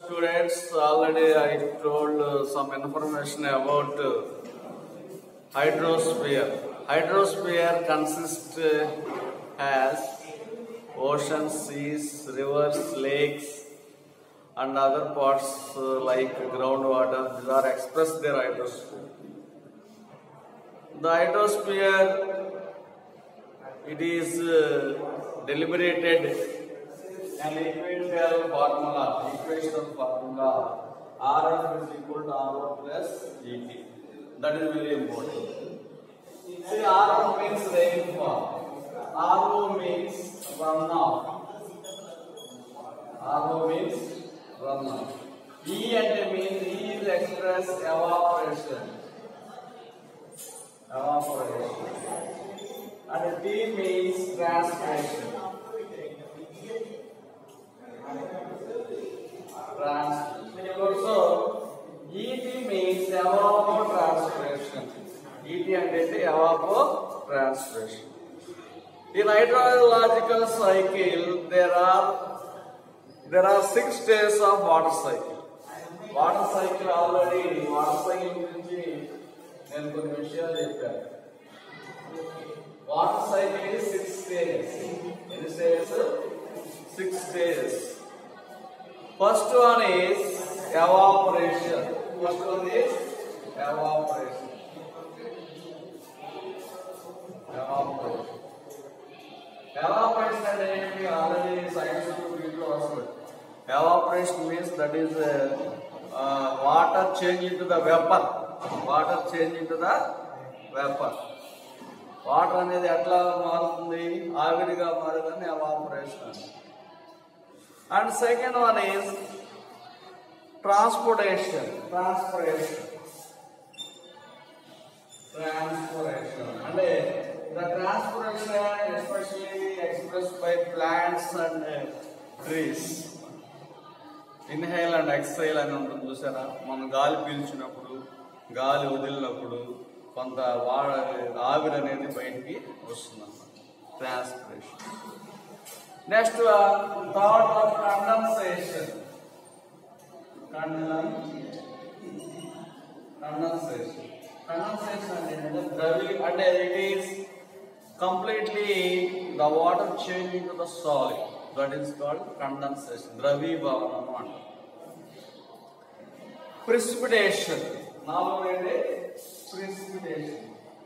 students, already I told uh, some information about uh, hydrosphere. Hydrosphere consists uh, as oceans, seas, rivers, lakes, and other parts uh, like groundwater. These are expressed their hydrosphere. The hydrosphere, it is uh, deliberated an equatorial formula, equational formula, Rf is equal to Ro plus Et. That is very important. See, Rf means rainfall. Ro means runoff. Ro means runoff. E and means E is express evaporation. Evaporation. And T means transpiration. Transpiration. Also, ET means evapotranspiration. ET అంటే evapotranspiration. In hydrological cycle, there are there are six stages of water cycle. Water cycle already water cycle గురించి నేను కొన్ని విషయాలు చెప్పాను water cycle is six stages ఎన్ని stages six stages first one is evaporation first one is evaporation evaporation evaporation అంటే ఏంటి already science దీంట్లో వస్తుంది evaporation means that is water change into the vapour water change into the vapour water అనేది ఎట్లా మారుతుంది ఆవిరిగా మారుదని evaporation and second one is transportation transportation transportation అంటే the transportation especially express by plants and trees inhale and exhale అని ఉంటుంది చూసారా మనం గాలి పీల్చినప్పుడు గాలి వదిలినప్పుడు కొంత వా ఆవిరి అనేది బయటికి వస్తుంది అన్నమాట transpiration next third one condensation condensation condensation అంటే ఏంటంటే ద్రవి అంటే it is completely the water changing to the solid that is called condensation ద్రవీభవనము అంటారు ప్రిసిపిటేషన్ నాలుగు ఏంటి ప్రిసిపిటేషన్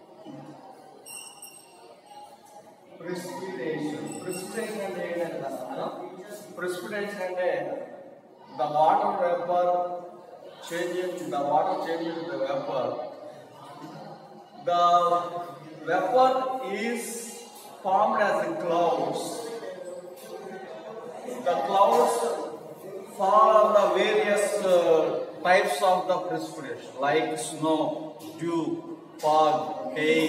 ప్రిసిపిటేషన్ ప్రిసిపిటేషన్ అంటే ఏంటంటే ప్రిసిపిటేషన్ అంటే the water vapour changing the water changing the vapour the vapour is formed as a clouds the clouds fall on the various uh, types of the precipitation like snow, dew, fog, hail,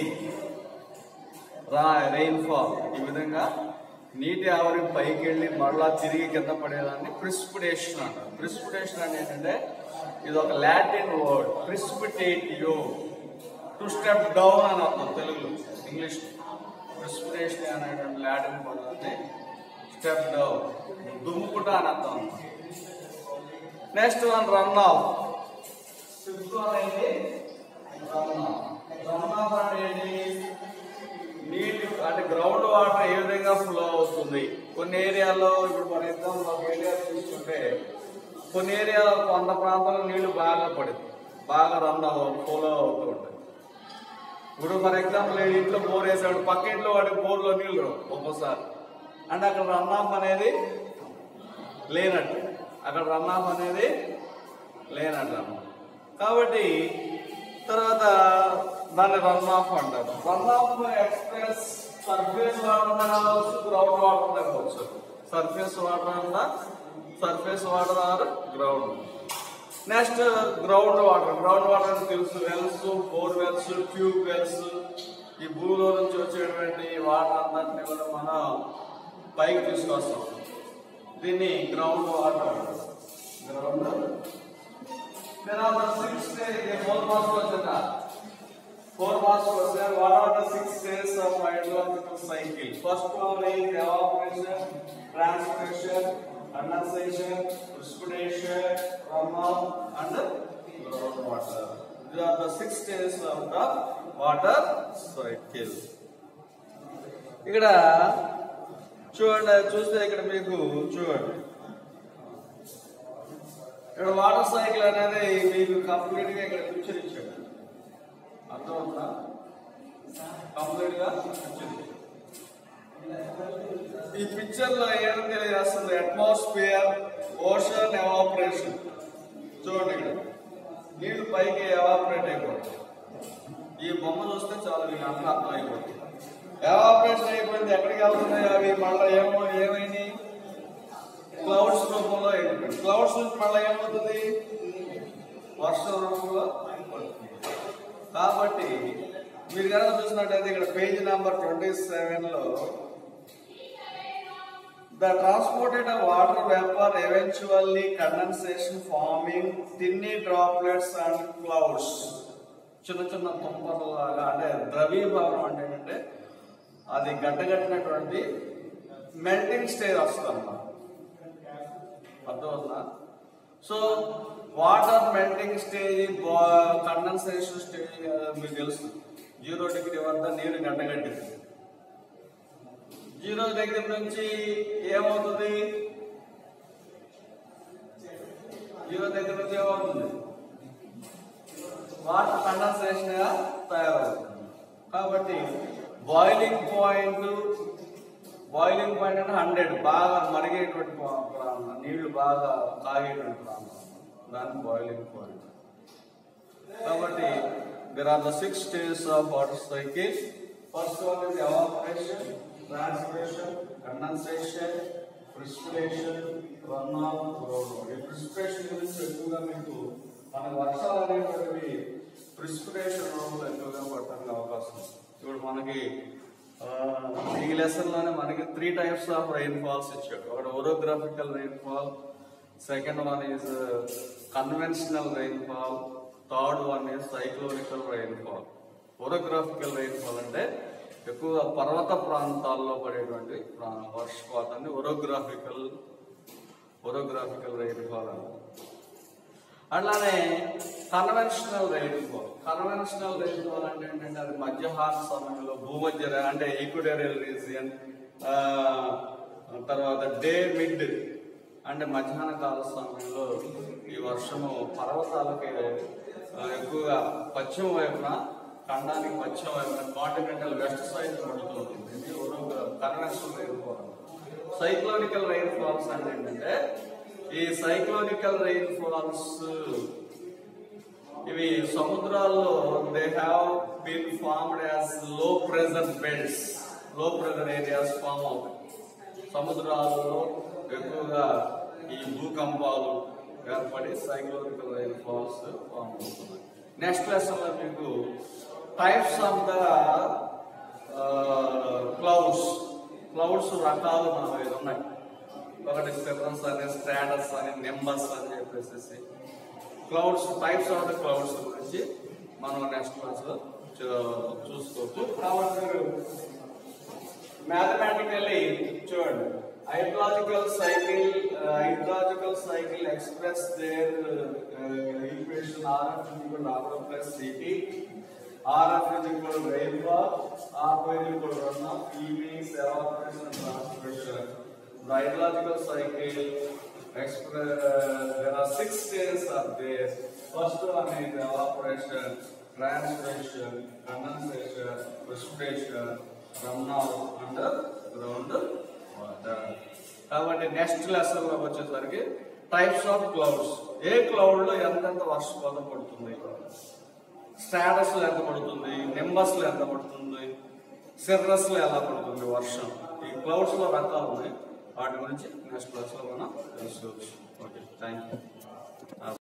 ra- rainfall ఈ విధంగా నీటి ఆవిరి పైకి వెళ్ళి మరలా తిరిగి కింద పడేదాన్ని precipitation అంటారు ప్రిసిపిటేషన్ అంటే ఏంటంటే ఇది ఒక Latin word precipitate you to step down అని అర్థం తెలుగులో ఇంగ్లీష్ ప్రిసిపిటేషన్ అనేటువంటి లాటిన్ వర్డ్ అంటే స్టెప్ డౌన్ దుమ్ముకుంటా అని అర్థం next one run off fifth one ఏంటి రన్ ఆఫ్ రన్ ఆఫ్ అంటే ఏంటి నీటి అంటే గ్రౌండ్ వాటర్ ఏ విధంగా ఫ్లో అవుతుంది కొన్ని ఏరియాలో ఇప్పుడు ఫర్ ఎగ్జాంపుల్ ఒక ఏరియా తీసుకుంటే కొన్ని ఏరియా కొంత ప్రాంతంలో నీళ్లు బాగా పడింది బాగా రన్ ఫ్లో అవుతూ ఉంటాయి ఇప్పుడు ఫర్ ఎగ్జాంపుల్ ఇంట్లో బోర్ వేసాడు పక్క ఇంట్లో వాడి బోర్లో నీళ్లు రావు ఒక్కోసారి అంటే అక్కడ రన్ ఆఫ్ అనేది లేనట్టు అక్కడ రన్ ఆఫ్ అనేది లేనట్టు అన్నమాట కాబట్టి తర్వాత దాన్ని రన్ ఆఫ్ అంటారు run off express surface water కావచ్చు గ్రౌండ్ వాటర్ కావచ్చు సర్ఫేస్ వాటర్ అన్నా surface water or ground next ground water ground water అని తెలుసు wells bore wells tube wells ఈ భూమిలో నుంచి వచ్చేటువంటి వాటర్ అందరినీ కూడా మనం పైకి తీసుకొస్తాం దీన్ని ground water ground There are the six stages, the four marks వచ్చిందా four marks వచ్చాయి what are the six stages of hydrological cycle first one is evaporation transpiration condensation precipitation stages of the water cycle ఇక్కడ చూడండి చూస్తే ఇక్కడ మీకు చూడండి ఇక్కడ water cycle అనేది మీకు కంప్లీట్ గా ఇక్కడ పిక్చర్ ఇచ్చాడు అర్థమవుతుందా కంప్లీట్ గా పిక్చర్ ఈ పిక్చర్ లో ఏం తెలియజేస్తుంది అట్మాస్ఫియర్ ఓషన్ ఎవాపరేషన్ చూడండి ఇక్కడ నీళ్లు పైకి ఎవాపరేట్ అయిపోతాయి ఈ బొమ్మ చూస్తే చాలు మీకు అంతా అర్థం అయిపోతుంది ఎవాపరేషన్ అయిపోయింది ఎక్కడికి వెళ్తున్నాయి అవి మళ్ళీ ఏమో ఏమైంది క్లౌడ్స్ రూపంలో వెళ్ళిపోయింది క్లౌడ్స్ నుంచి మళ్ళీ ఏమవుతుంది వర్షం రూపంలో పడుతుంది. కాబట్టి మీరు కనుక చూసినట్టయితే ఇక్కడ పేజ్ నెంబర్ ట్వంటీ సెవెన్ లో The transported water vapor eventually condensation forming tiny droplets and clouds. చిన్న చిన్న తుంపర్లాగా అంటే ద్రవీభవనం అంటే ఏంటంటే అది గడ్డగట్టినటువంటి మెల్టింగ్ స్టేజ్ వస్తుంది అన్నమాట అర్థమవుతుందా so water melting stage condensation stage మీకు తెలుసు జీరో డిగ్రీ వద్ద నీరు గడ్డగట్టింది జీరో దగ్గర నుంచి ఏమవుతుంది జీరో దగ్గర నుంచి ఏమవుతుంది వాటర్ కండెన్సేషన్ గా తయారవుతుంది కాబట్టి బాయిలింగ్ పాయింట్ బాయిలింగ్ పాయింట్ అంటే హండ్రెడ్ బాగా మరిగేటువంటి ప్రా- ప్రాంతం నీళ్లు బాగా కాగేటువంటి ప్రాంతం దాన్ని బాయిలింగ్ పాయింట్ కాబట్టి there are the six stages of water cycle. First one is evaporation, transpiration, condensation, precipitation, runoff, runoff. ఈ precipitation గురించి ఎక్కువగా మీకు మన వర్షాలు అనేటువంటివి ప్రిసిపిటేషన్ రూపంలో ఎక్కువగా పడటానికి అవకాశం ఉంది. ఇప్పుడు మనకి ఆ, ఈ లెసన్ లోనే మనకి three types of rain falls ఇచ్చాడు ఒకటి orographical rain fall second one is conventional rain fall third one is cyclonical rain fall orographical rain fall అంటే ఎక్కువగా పర్వత ప్రాంతాల్లో పడేటువంటి ప్రా- వర్షపాతాన్ని ఓరోగ్రాఫికల్ ఓరోగ్రాఫికల్ రైన్ ఫాల్ అంటారు అట్లానే కన్వెన్షనల్ రైన్ఫాల్ కన్వెన్షనల్ రైన్ఫాల్ అంటే ఏంటంటే అది మధ్యాహ్న సమయంలో భూమధ్య రే- అంటే ఈక్వటోరియల్ రీజియన్ తర్వాత డే మిడ్ అంటే మధ్యాహ్న కాల సమయంలో ఈ వర్షము పర్వతాలకి ఆ, ఎక్కువగా పశ్చిమ వైపున ఖండానికి పశ్చిమ వైపున కాంటినెంటల్ వెస్ట్ సైడ్ పడుతూ ఉంటుంది ఇది conventional rainfall cyclonical rain falls అంటే ఏంటంటే ఈ సైక్లోనికల్ రైన్ ఫాల్స్ ఇవి సముద్రాల్లో they have been formed as low pressure belts low pressure areas form అవుతాయి సముద్రాలలో ఎక్కువగా ఈ భూకంపాలు ఏర్పడి సైక్లోనికల్ రైన్ ఫాల్స్ ఫామ్ అవుతున్నాయి నెక్స్ట్ లెసన్ లో మీకు types of the clouds clouds రకాలు మన దగ్గర ఉన్నాయి ఒకటి స్టెఫన్స్ అని స్ట్రాటస్ అని నెంబర్స్ అని చెప్పేసి clouds types of the clouds గురించి మనం నెక్స్ట్ క్లాస్ లో చూ- చూసుకోవచ్చు కాబట్టి మీరు మ్యాథమెటికల్లీ చూడండి hydrological cycle hydrological cycle express their equation RF equal R plus city RF is equal rainfall R is equal run off E means evaporation and transpiration the hydrological cycle express there are six stages are there first one is evaporation transpiration condensation precipitation runoff under ground water కాబట్టి next lesson లో వచ్చేసరికి types of clouds ఏ cloud లో ఎంతెంత వర్షపాతం పడుతుంది status లో ఎంత పడుతుంది నింబస్ లో ఎంత పడుతుంది సిర్రస్ లో ఎలా పడుతుంది వర్షం ఈ క్లౌడ్స్ లో రకాలు ఉన్నాయి వాటి గురించి నెక్స్ట్ క్లాస్ లో మనం తెలుసుకోవచ్చు ఓకే థ్యాంక్ యూ